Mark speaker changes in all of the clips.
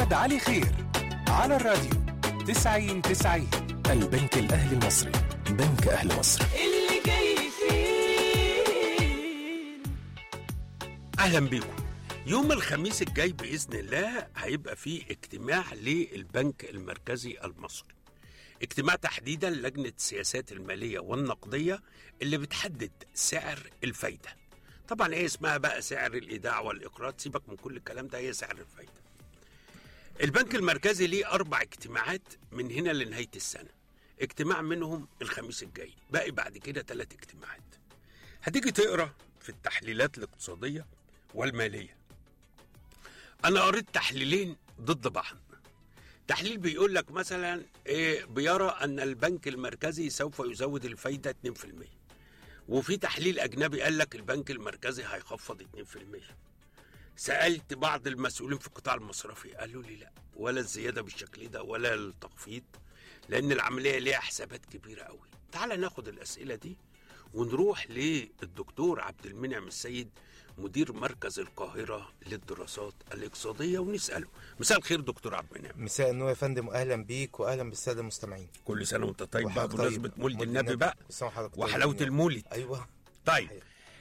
Speaker 1: محمد علي خير على الراديو 90 90 البنك الأهلي المصري بنك أهل مصر
Speaker 2: اللي جاي فيه
Speaker 3: اهلا بيكم يوم الخميس الجاي باذن الله هيبقى فيه اجتماع للبنك المركزي المصري اجتماع تحديدا لجنه السياسات الماليه والنقديه اللي بتحدد سعر الفايده طبعا ايه اسمها بقى سعر الايداع والاقراض سيبك من كل الكلام ده هي سعر الفايده البنك المركزي ليه اربع اجتماعات من هنا لنهايه السنه اجتماع منهم الخميس الجاي باقي بعد كده ثلاث اجتماعات هتيجي تقرا في التحليلات الاقتصاديه والماليه انا قريت تحليلين ضد بعض تحليل بيقول لك مثلا إيه بيرى ان البنك المركزي سوف يزود الفايده 2% وفي تحليل اجنبي قال لك البنك المركزي هيخفض 2% سالت بعض المسؤولين في القطاع المصرفي قالوا لي لا ولا الزياده بالشكل ده ولا التخفيض لان العمليه ليها حسابات كبيره قوي تعال ناخد الاسئله دي ونروح للدكتور عبد المنعم السيد مدير مركز القاهره للدراسات الاقتصاديه ونساله مساء الخير دكتور عبد المنعم
Speaker 4: مساء النور يا فندم واهلا بيك واهلا بالساده المستمعين
Speaker 3: كل سنه وانت طيب بقى
Speaker 4: وحضرتك
Speaker 3: بمناسبه
Speaker 4: طيب.
Speaker 3: مولد النبي بقى
Speaker 4: كل سنة وحضرتك طيب.
Speaker 3: وحلاوه المولد
Speaker 4: ايوه
Speaker 3: طيب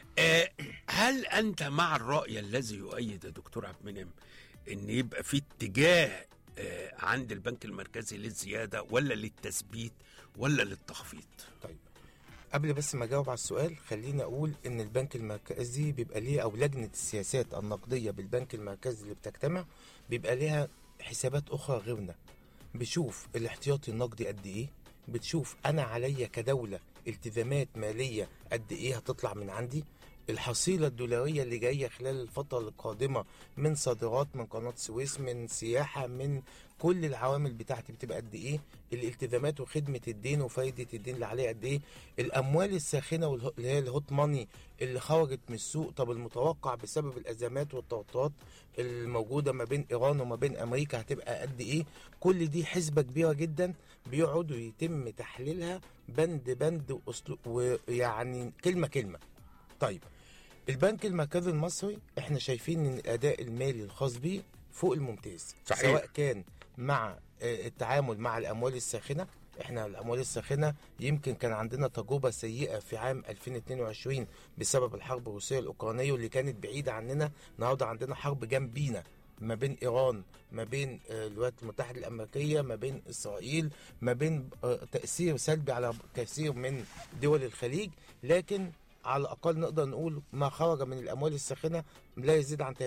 Speaker 3: آه هل انت مع الراي الذي يؤيد يا دكتور عبد المنعم ان يبقى في اتجاه آه عند البنك المركزي للزياده ولا للتثبيت ولا للتخفيض
Speaker 4: طيب قبل بس ما اجاوب على السؤال خليني اقول ان البنك المركزي بيبقى ليه او لجنه السياسات النقديه بالبنك المركزي اللي بتجتمع بيبقى ليها حسابات اخرى غيرنا بشوف الاحتياطي النقدي قد ايه بتشوف انا عليا كدوله التزامات ماليه قد ايه هتطلع من عندي الحصيلة الدولارية اللي جاية خلال الفترة القادمة من صادرات من قناة السويس من سياحة من كل العوامل بتاعتي بتبقى قد ايه الالتزامات وخدمة الدين وفايدة الدين اللي عليه قد ايه الاموال الساخنة والهو- اللي هي الهوت ماني اللي خرجت من السوق طب المتوقع بسبب الازمات والتوترات الموجودة ما بين ايران وما بين امريكا هتبقى قد ايه كل دي حسبة كبيرة جدا بيقعدوا يتم تحليلها بند بند وأسلوب ويعني كلمة كلمة طيب البنك المركزي المصري احنا شايفين ان الاداء المالي الخاص بيه فوق الممتاز
Speaker 3: صحيح.
Speaker 4: سواء كان مع آه، التعامل مع الاموال الساخنه احنا الاموال الساخنه يمكن كان عندنا تجربه سيئه في عام 2022 بسبب الحرب الروسيه الاوكرانيه واللي كانت بعيده عننا النهارده عندنا حرب جنبينا ما بين ايران ما بين آه، الولايات المتحده الامريكيه ما بين اسرائيل ما بين آه، تاثير سلبي على كثير من دول الخليج لكن على الاقل نقدر نقول ما خرج من الاموال الساخنه لا يزيد عن 30%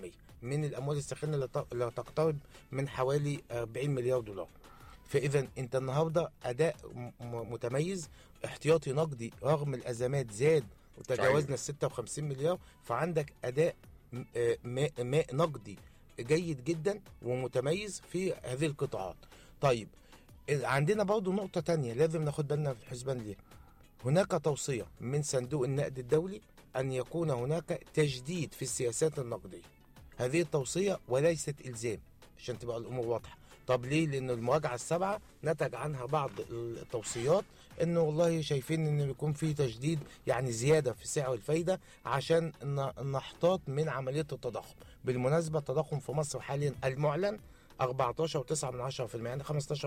Speaker 4: من الاموال الساخنه اللي ت- اللي تقترب من حوالي 40 مليار دولار فاذا انت النهارده اداء م- م- متميز احتياطي نقدي رغم الازمات زاد وتجاوزنا ال 56 مليار فعندك اداء م- آه، ماء ماء نقدي جيد جدا ومتميز في هذه القطاعات طيب عندنا برضو نقطة تانية لازم ناخد بالنا في الحسبان ليها هناك توصية من صندوق النقد الدولي أن يكون هناك تجديد في السياسات النقدية هذه التوصية وليست إلزام عشان تبقى الأمور واضحة طب ليه؟ لأن المراجعة السبعة نتج عنها بعض التوصيات إنه والله شايفين إن يكون في تجديد يعني زيادة في سعر الفايدة عشان ن- نحتاط من عملية التضخم بالمناسبة التضخم في مصر حاليا المعلن 14.9 من 10% يعني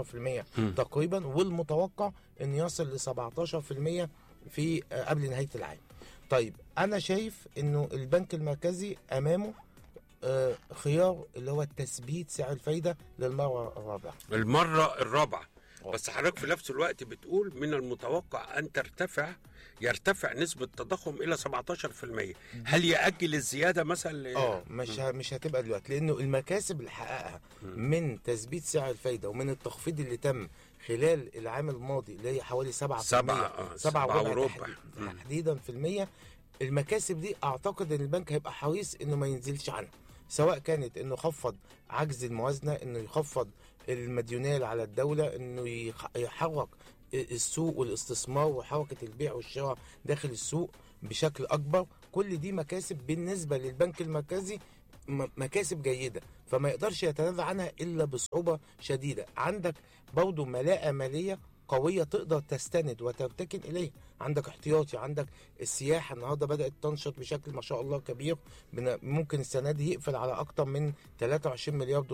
Speaker 4: 15% تقريبا والمتوقع ان يصل ل 17% في آه، قبل نهايه العام. طيب انا شايف انه البنك المركزي امامه آه، خيار اللي هو تثبيت سعر الفايده للمره الرابعه.
Speaker 3: المرة الرابعة بس حضرتك في نفس الوقت بتقول من المتوقع أن ترتفع يرتفع نسبة التضخم إلى 17% هل يأجل الزيادة مثلا ل-
Speaker 4: اه مش ه- مش هتبقى دلوقتي لانه المكاسب اللي حققها من تثبيت سعر الفايده ومن التخفيض اللي تم خلال العام الماضي اللي هي حوالي 7
Speaker 3: سبعة، آه،
Speaker 4: سبعة
Speaker 3: سبعة
Speaker 4: وربع
Speaker 3: وربع.
Speaker 4: تحديد-
Speaker 3: مم.
Speaker 4: تحديدا في المية المكاسب دي اعتقد ان البنك هيبقى حريص انه ما ينزلش عنها سواء كانت انه يخفض عجز الموازنه انه يخفض المديونيه اللي على الدوله انه يخ- يحرك السوق والاستثمار وحركه البيع والشراء داخل السوق بشكل اكبر كل دي مكاسب بالنسبه للبنك المركزي م- مكاسب جيده فما يقدرش يتنازل عنها الا بصعوبه شديده عندك برضه ملاءه ماليه قويه تقدر تستند وترتكن اليها عندك احتياطي عندك السياحه النهارده بدات تنشط بشكل ما شاء الله كبير بن- ممكن السنه دي يقفل على اكتر من 23 مليار دولار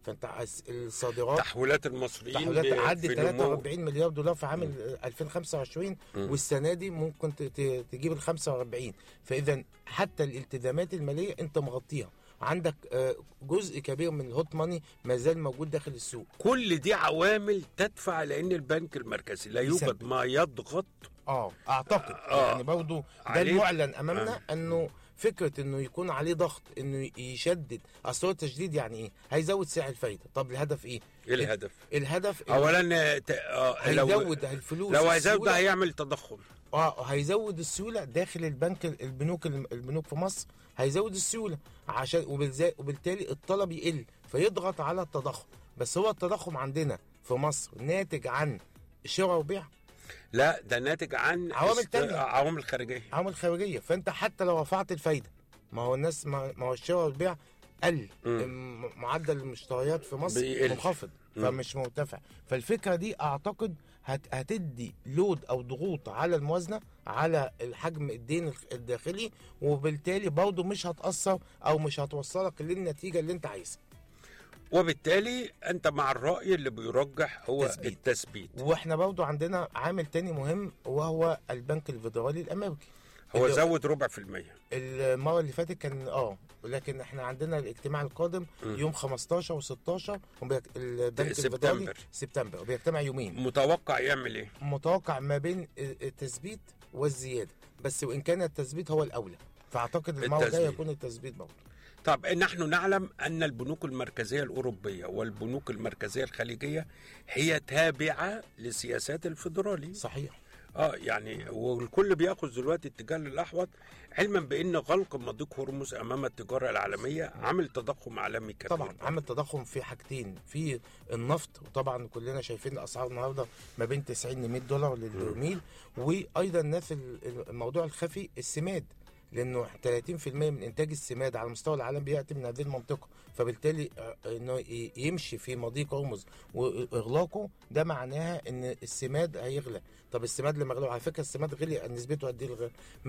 Speaker 4: فانت عايز الصادرات
Speaker 3: تحويلات المصريين
Speaker 4: تحويلات
Speaker 3: ب-
Speaker 4: عدت
Speaker 3: في نمو.
Speaker 4: 43 مليار دولار في عام ال 2025
Speaker 3: مم.
Speaker 4: والسنه دي ممكن ت- ت- تجيب ال 45 فاذا حتى الالتزامات الماليه انت مغطيها عندك آه، جزء كبير من الهوت ماني ما زال موجود داخل السوق
Speaker 3: كل دي عوامل تدفع لان البنك المركزي لا يوجد
Speaker 4: يثبت.
Speaker 3: ما يضغط
Speaker 4: اه اعتقد
Speaker 3: آه.
Speaker 4: يعني برضه ده
Speaker 3: عليه-
Speaker 4: المعلن امامنا انه فكره انه يكون عليه ضغط انه يشدد اصل هو التشديد يعني ايه؟ هيزود سعر الفايده طب الهدف ايه؟
Speaker 3: ايه الهدف
Speaker 4: الهدف إنه
Speaker 3: اولا ت- آه، لو
Speaker 4: هيزود الفلوس
Speaker 3: لو هيزود
Speaker 4: السيولة-
Speaker 3: ده هيعمل تضخم
Speaker 4: اه هيزود السيوله داخل البنك البنوك البنوك في مصر هيزود السيوله عشان وبالذات وبالتالي الطلب يقل فيضغط على التضخم بس هو التضخم عندنا في مصر ناتج عن شراء وبيع
Speaker 3: لا ده ناتج عن
Speaker 4: عوامل
Speaker 3: است-
Speaker 4: تانية.
Speaker 3: عوامل خارجيه
Speaker 4: عوامل خارجيه فانت حتى لو رفعت الفايده ما هو الناس ما ما هو الشراء والبيع قل
Speaker 3: مم.
Speaker 4: م- معدل المشتريات في مصر
Speaker 3: بيقل.
Speaker 4: منخفض
Speaker 3: مم.
Speaker 4: فمش مرتفع فالفكره دي اعتقد هت هتدي لود او ضغوط على الموازنه على الحجم الدين الخ- الداخلي وبالتالي برضه مش هتاثر او مش هتوصلك للنتيجه اللي انت عايزها
Speaker 3: وبالتالي انت مع الراي اللي بيرجح هو
Speaker 4: تثبيت.
Speaker 3: التثبيت
Speaker 4: واحنا برضه عندنا عامل تاني مهم وهو البنك الفيدرالي الامريكي
Speaker 3: هو
Speaker 4: اللي-
Speaker 3: زود ربع في المية
Speaker 4: المره اللي فاتت كان اه لكن احنا عندنا الاجتماع القادم
Speaker 3: مم.
Speaker 4: يوم 15 و16 البنك
Speaker 3: سبتمبر.
Speaker 4: الفيدرالي سبتمبر وبيجتمع يومين
Speaker 3: متوقع يعمل ايه
Speaker 4: متوقع ما بين التثبيت والزياده بس وان كان التثبيت هو الاولى فاعتقد المره الجايه
Speaker 3: التثبيت.
Speaker 4: يكون التثبيت برضه
Speaker 3: طب نحن نعلم ان البنوك المركزيه الاوروبيه والبنوك المركزيه الخليجيه هي تابعه لسياسات الفيدرالي
Speaker 4: صحيح
Speaker 3: اه يعني والكل بياخذ دلوقتي اتجاه للاحوط علما بان غلق مضيق هرمز امام التجاره العالميه عامل تضخم عالمي كبير
Speaker 4: طبعا عامل تضخم في حاجتين في النفط وطبعا كلنا شايفين الاسعار النهارده ما بين 90 ل 100 دولار للبرميل وايضا نفس ال- الموضوع الخفي السماد لانه 30% من انتاج السماد على مستوى العالم بياتي من هذه المنطقه فبالتالي آه، انه ي- يمشي في مضيق هرمز واغلاقه ده معناها ان السماد هيغلى طب السماد لما غلى على فكره السماد غلي نسبته قد ايه الغ-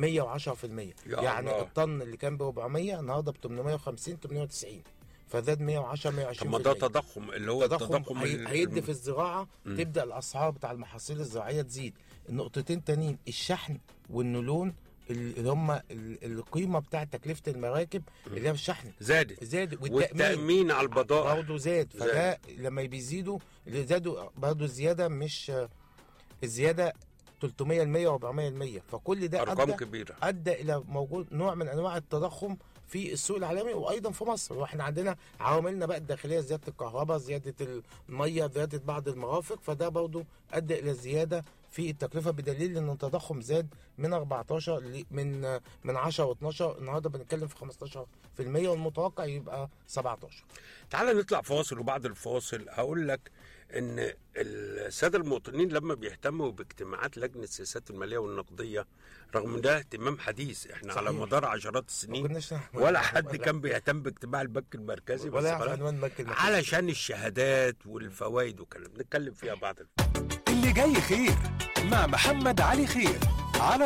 Speaker 4: 110%
Speaker 3: يا
Speaker 4: يعني
Speaker 3: الله.
Speaker 4: الطن اللي كان ب 400 النهارده ب 850 890 فزاد 110 120
Speaker 3: طب ما ده تضخم اللي هو
Speaker 4: تضخم
Speaker 3: التضخم
Speaker 4: هي...
Speaker 3: ال-
Speaker 4: هيدي في الزراعه تبدا الاسعار بتاع المحاصيل الزراعيه تزيد النقطتين تانيين الشحن والنولون اللي هم ال- القيمه بتاعه تكلفه المراكب اللي هي الشحن
Speaker 3: زادت
Speaker 4: زاد والتامين
Speaker 3: والتامين على البضائع
Speaker 4: برضه زاد فده لما بيزيدوا اللي زادوا برضه الزياده مش الزياده 300 400 فكل ده
Speaker 3: ارقام
Speaker 4: ادى
Speaker 3: كبيره
Speaker 4: ادى الى موجود نوع من انواع التضخم في السوق العالمي وايضا في مصر واحنا عندنا عواملنا بقى الداخليه زياده الكهرباء زياده الميه زياده بعض المرافق فده برضه ادى الى زياده في التكلفه بدليل ان التضخم زاد من 14 ل- من من 10 و12 النهارده بنتكلم في 15% والمتوقع يبقى 17
Speaker 3: تعال نطلع فاصل وبعد الفاصل هقول لك ان الساده المواطنين لما بيهتموا باجتماعات لجنه السياسات الماليه والنقديه رغم ده اهتمام حديث احنا على
Speaker 4: صحيح.
Speaker 3: مدار عشرات
Speaker 4: ما
Speaker 3: السنين
Speaker 4: كناش نعرف-
Speaker 3: ولا حد
Speaker 4: ولا-
Speaker 3: كان بيهتم باجتماع البنك المركزي بس
Speaker 4: ولا يعرف
Speaker 3: خلاص
Speaker 4: عنوان بنك المركزي.
Speaker 3: علشان الشهادات والفوائد وكلام نتكلم فيها بعد الفاصل
Speaker 1: اللي جاي خير مع محمد علي خير على